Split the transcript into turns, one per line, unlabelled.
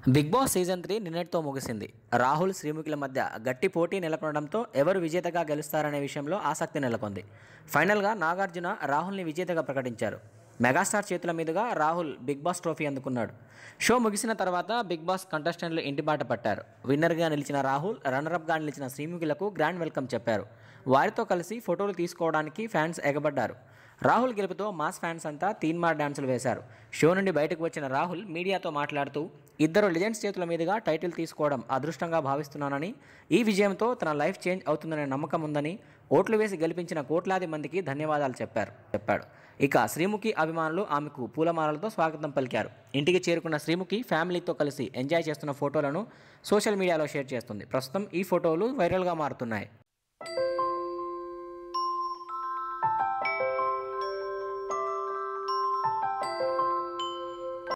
big boss season three నిన్నటితో ముగిసింది రాహుల్ శ్రీముఖిల మధ్య గట్టి పోటీ నెలకొనడంతో ఎవరు విజేతగా గెలుస్తారనే విషయంలో ఆసక్తి నెలకొంది ఫైనల్గా నాగార్జున రాహుల్ని విజేతగా ప్రకటించారు మెగాస్టార్ చేతుల మీదుగా రాహుల్ బిగ్ బాస్ ట్రోఫీ అందుకున్నాడు షో ముగిసిన తర్వాత బిగ్ బాస్ కంటెస్టెంట్లు ఇంటిబాట పట్టారు విన్నర్గా నిలిచిన రాహుల్ రన్నరప్గా నిలిచిన శ్రీముఖిలకు గ్రాండ్ వెల్కమ్ చెప్పారు వారితో కలిసి ఫోటోలు తీసుకోవడానికి ఫ్యాన్స్ ఎగబడ్డారు రాహుల్ గెలుపుతో మాస్ ఫ్యాన్స్ అంతా తీన్మార్ డాన్సులు వేశారు షో నుండి బయటకు వచ్చిన రాహుల్ మీడియాతో మాట్లాడుతూ ఇద్దరు లెజెండ్స్ చేతుల మీదుగా టైటిల్ తీసుకోవడం అదృష్టంగా భావిస్తున్నానని ఈ విజయంతో తన లైఫ్ చేంజ్ అవుతుందనే నమ్మకం ఉందని ఓట్లు వేసి గెలిపించిన కోట్లాది మందికి ధన్యవాదాలు చెప్పారు చెప్పాడు ఇక శ్రీముఖి అభిమానులు ఆమెకు పూలమాలలతో స్వాగతం పలికారు ఇంటికి చేరుకున్న శ్రీముఖి ఫ్యామిలీతో కలిసి ఎంజాయ్ చేస్తున్న ఫోటోలను సోషల్ మీడియాలో షేర్ చేస్తుంది ప్రస్తుతం ఈ ఫోటోలు వైరల్గా మారుతున్నాయి